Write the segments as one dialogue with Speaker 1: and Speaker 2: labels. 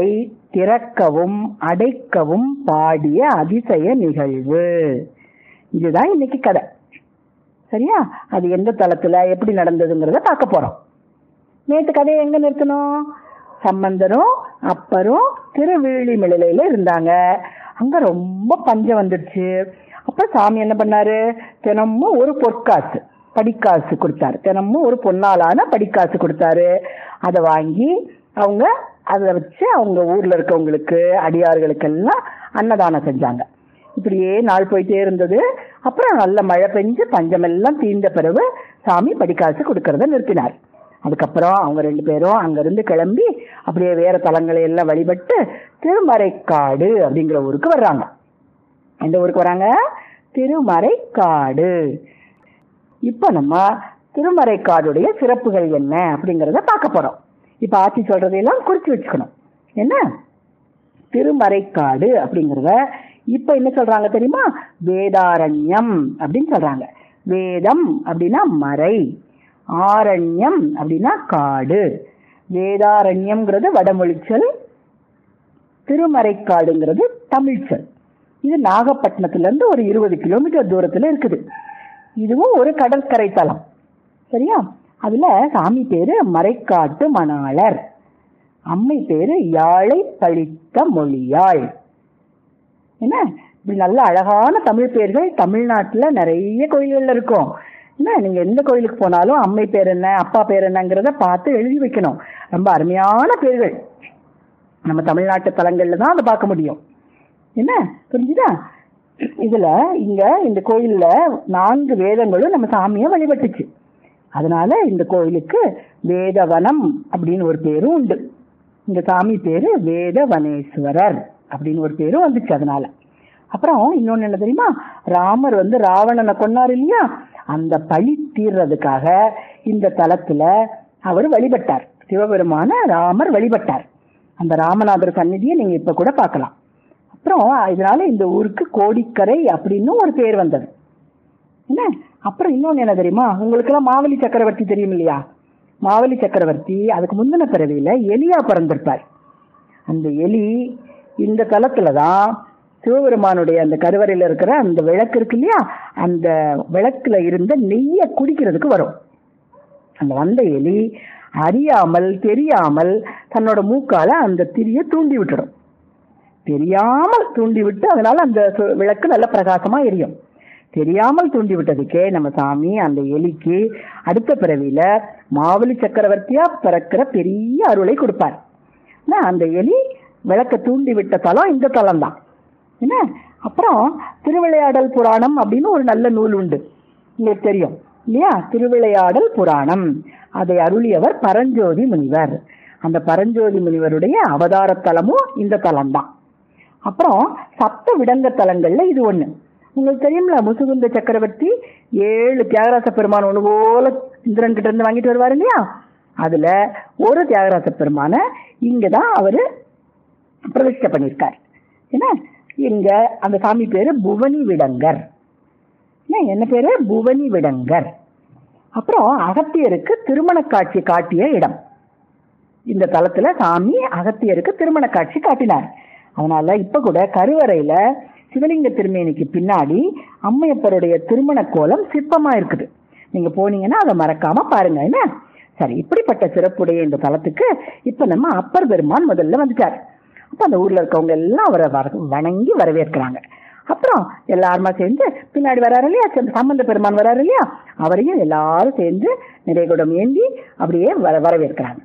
Speaker 1: கதவை திறக்கவும் அடைக்கவும் பாடிய அதிசய நிகழ்வு இதுதான் இன்னைக்கு கதை சரியா அது எந்த தளத்துல எப்படி நடந்ததுங்கிறத பார்க்க போறோம் நேத்து கதையை எங்க நிறுத்தணும் சம்பந்தரும் அப்பரும் திருவிழிமிழிலையில இருந்தாங்க அங்க ரொம்ப பஞ்சம் வந்துடுச்சு அப்ப சாமி என்ன பண்ணாரு தினமும் ஒரு பொற்காசு படிக்காசு கொடுத்தாரு தினமும் ஒரு பொன்னாலான படிக்காசு கொடுத்தாரு அதை வாங்கி அவங்க அதை வச்சு அவங்க ஊர்ல இருக்கவங்களுக்கு அடியார்களுக்கெல்லாம் அன்னதானம் செஞ்சாங்க இப்படியே நாள் போயிட்டே இருந்தது அப்புறம் நல்ல மழை பெஞ்சு பஞ்சமெல்லாம் தீர்ந்த பிறகு சாமி படிக்காசு கொடுக்கறத நிறுத்தினார் அதுக்கப்புறம் அவங்க ரெண்டு பேரும் அங்கிருந்து கிளம்பி அப்படியே வேற தலங்களை எல்லாம் வழிபட்டு திருமறைக்காடு அப்படிங்கிற ஊருக்கு வர்றாங்க எந்த ஊருக்கு வராங்க திருமறைக்காடு இப்ப நம்ம திருமறைக்காடுடைய சிறப்புகள் என்ன அப்படிங்கறத பார்க்க போறோம் இப்ப ஆட்சி சொல்றதையெல்லாம் குறிச்சு வச்சுக்கணும் என்ன திருமறைக்காடு அப்படிங்கறத இப்ப என்ன சொல்றாங்க தெரியுமா வேதாரண்யம் அப்படின்னு சொல்றாங்க வேதம் அப்படின்னா மறை ஆரண்யம் அப்படின்னா காடு வேதாரண்யம்ங்கிறது வடமொழிச்சொல் திருமறைக்காடுங்கிறது தமிழ்ச்சொல் இது நாகப்பட்டினத்துல இருந்து ஒரு இருபது கிலோமீட்டர் தூரத்துல இருக்குது இதுவும் ஒரு கடற்கரை தலம் சரியா அதுல சாமி பேரு மறைக்காட்டு மணாளர் அம்மை பேரு யாழை பழித்த மொழியாள் என்ன இப்படி நல்ல அழகான தமிழ் பேர்கள் தமிழ்நாட்டுல நிறைய கோயில்கள்ல இருக்கும் என்ன நீங்க எந்த கோயிலுக்கு போனாலும் அம்மை பேர் என்ன அப்பா பேர் என்னங்கிறத பார்த்து எழுதி வைக்கணும் ரொம்ப அருமையான பேர்கள் நம்ம தமிழ்நாட்டு தலங்கள்ல தான் அதை பார்க்க முடியும் என்ன புரிஞ்சுதா இதுல இங்க இந்த கோயில்ல நான்கு வேதங்களும் நம்ம சாமியை வழிபட்டுச்சு அதனால இந்த கோயிலுக்கு வேதவனம் அப்படின்னு ஒரு பேரும் உண்டு இந்த சாமி பேரு வேதவனேஸ்வரர் அப்படின்னு ஒரு பேரும் வந்துச்சு அதனால அப்புறம் இன்னொன்னு என்ன தெரியுமா ராமர் வந்து ராவணனை கொன்னார் இல்லையா அந்த பழி தீர்றதுக்காக இந்த தலத்துல அவர் வழிபட்டார் சிவபெருமான ராமர் வழிபட்டார் அந்த ராமநாதர் சந்நிதியை நீங்க இப்ப கூட பார்க்கலாம் அப்புறம் இதனால இந்த ஊருக்கு கோடிக்கரை அப்படின்னு ஒரு பேர் வந்தது என்ன அப்புறம் இன்னொன்னு என்ன தெரியுமா உங்களுக்கெல்லாம் மாவலி சக்கரவர்த்தி தெரியும் இல்லையா மாவலி சக்கரவர்த்தி அதுக்கு முந்தின பிறவியில எலியா பிறந்திருப்பார் அந்த எலி இந்த தலத்துல தான் சிவபெருமானுடைய அந்த கருவறையில இருக்கிற அந்த விளக்கு இருக்கு இல்லையா அந்த விளக்குல இருந்த நெய்ய குடிக்கிறதுக்கு வரும் அந்த வந்த எலி அறியாமல் தெரியாமல் தன்னோட மூக்கால அந்த திரிய தூண்டி விட்டுடும் தெரியாமல் தூண்டி விட்டு அதனால அந்த சு- விளக்கு நல்ல பிரகாசமா எரியும் தெரியாமல் தூண்டி விட்டதுக்கே நம்ம சாமி அந்த எலிக்கு அடுத்த பிறவியில மாவலி சக்கரவர்த்தியா பிறக்கிற பெரிய அருளை கொடுப்பார் என்ன, அந்த எலி விளக்க தூண்டி விட்ட தலம் இந்த தலம் தான் என்ன அப்புறம் திருவிளையாடல் புராணம் அப்படின்னு ஒரு நல்ல நூல் உண்டு உங்களுக்கு தெரியும் இல்லையா திருவிளையாடல் புராணம் அதை அருளியவர் பரஞ்சோதி முனிவர் அந்த பரஞ்சோதி முனிவருடைய அவதார தலமும் இந்த தலம் தான் அப்புறம் சப்த விடங்க தலங்கள்ல இது ஒண்ணு உங்களுக்கு தெரியும்ல முசுகுந்த சக்கரவர்த்தி ஏழு தியாகராச பெருமான் ஒண்ணு போல இந்திரன் கிட்ட இருந்து வாங்கிட்டு வருவாரு இல்லையா அதுல ஒரு தியாகராச பெருமான இங்கதான் அவரு பிரதிஷ்டை பண்ணியிருக்கார் என்ன இங்க அந்த சாமி பேரு புவனி விடங்கர் என்ன, என்ன பேரு புவனி விடங்கர் அப்புறம் அகத்தியருக்கு திருமண காட்சி காட்டிய இடம் இந்த தலத்துல சாமி அகத்தியருக்கு திருமண காட்சி காட்டினார் அதனால இப்ப கூட கருவறையில சிவலிங்க திருமேனிக்கு பின்னாடி அம்மையப்பருடைய திருமண கோலம் சிற்பமா இருக்குது நீங்க போனீங்கன்னா அதை மறக்காம பாருங்க என்ன சரி இப்படிப்பட்ட சிறப்புடைய இந்த தலத்துக்கு இப்ப நம்ம அப்பர் பெருமான் முதல்ல வந்துட்டார் அப்ப அந்த ஊர்ல இருக்கவங்க எல்லாம் அவரை வர- வணங்கி வரவேற்கிறாங்க அப்புறம் எல்லாருமா சேர்ந்து பின்னாடி வராரு இல்லையா ச- சம்பந்த பெருமான் வராரு இல்லையா அவரையும் எல்லாரும் சேர்ந்து நிறைகுடம் ஏந்தி அப்படியே வர வரவேற்கிறாங்க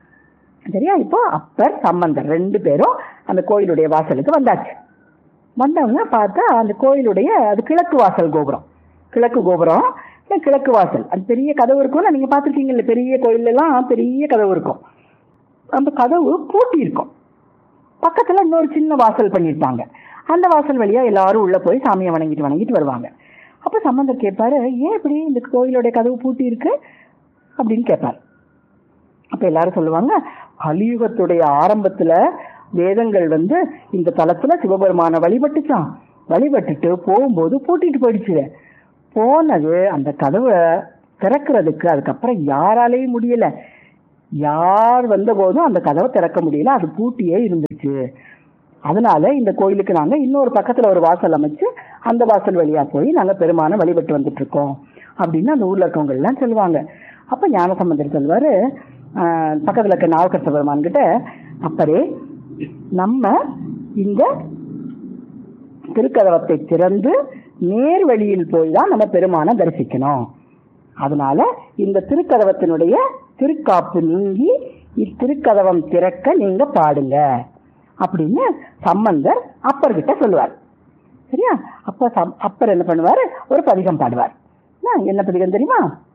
Speaker 1: சரியா இப்போ அப்பர் சம்பந்தர் ரெண்டு பேரும் அந்த கோயிலுடைய வாசலுக்கு வந்தாச்சு வந்தவங்க பார்த்தா அந்த கோயிலுடைய அது கிழக்கு வாசல் கோபுரம் கிழக்கு கோபுரம் இல்ல கிழக்கு வாசல் அது பெரிய கதவு இருக்கும்ல நீங்க பார்த்துருக்கீங்கல்ல பெரிய கோயில்ல எல்லாம் பெரிய கதவு இருக்கும் அந்த கதவு பூட்டி இருக்கும் பக்கத்துல இன்னொரு சின்ன வாசல் பண்ணியிருப்பாங்க அந்த வாசல் வழியா எல்லாரும் உள்ள போய் சாமியை வணங்கிட்டு வணங்கிட்டு வருவாங்க அப்ப சம்பந்தர் கேட்பாரு ஏன் இப்படி இந்த கோயிலுடைய கதவு பூட்டி இருக்கு அப்படின்னு கேட்பாரு அப்ப எல்லாரும் சொல்லுவாங்க கலியுகத்துடைய ஆரம்பத்துல வேதங்கள் வந்து இந்த தலத்துல சிவபெருமான வழிபட்டுச்சான் வழிபட்டுட்டு போகும்போது பூட்டிட்டு போயிடுச்சு போனது அந்த கதவை திறக்கிறதுக்கு அதுக்கப்புறம் யாராலையும் முடியல யார் வந்த போதும் அந்த கதவை திறக்க முடியல அது பூட்டியே இருந்துச்சு அதனால இந்த கோயிலுக்கு நாங்க இன்னொரு பக்கத்துல ஒரு வாசல் அமைச்சு அந்த வாசல் வழியா போய் நாங்க பெருமான வழிபட்டு வந்துட்டு இருக்கோம் அப்படின்னு அந்த ஊர்ல இருக்கவங்க எல்லாம் சொல்லுவாங்க அப்ப ஞானசம்பந்தர் சொல்வாரு ஆஹ், பக்கத்துல இருக்க நாவுக்கரச பெருமான் கிட்ட அப்பரே நம்ம இந்த திருக்கதவத்தை திறந்து நேர் வழியில் போய் தான் நம்ம பெருமானை தரிசிக்கணும் அதனால இந்த திருக்கதவத்தினுடைய திருக்காப்பு நீங்கி இத்திருக்கதவம் திறக்க நீங்க பாடுங்க அப்படின்னு சம்பந்தர் அப்பர்கிட்ட சொல்லுவார் சரியா அப்ப சம்- அப்பர் என்ன பண்ணுவாரு ஒரு பதிகம் பாடுவார் என்ன- என்ன பதிகம் தெரியுமா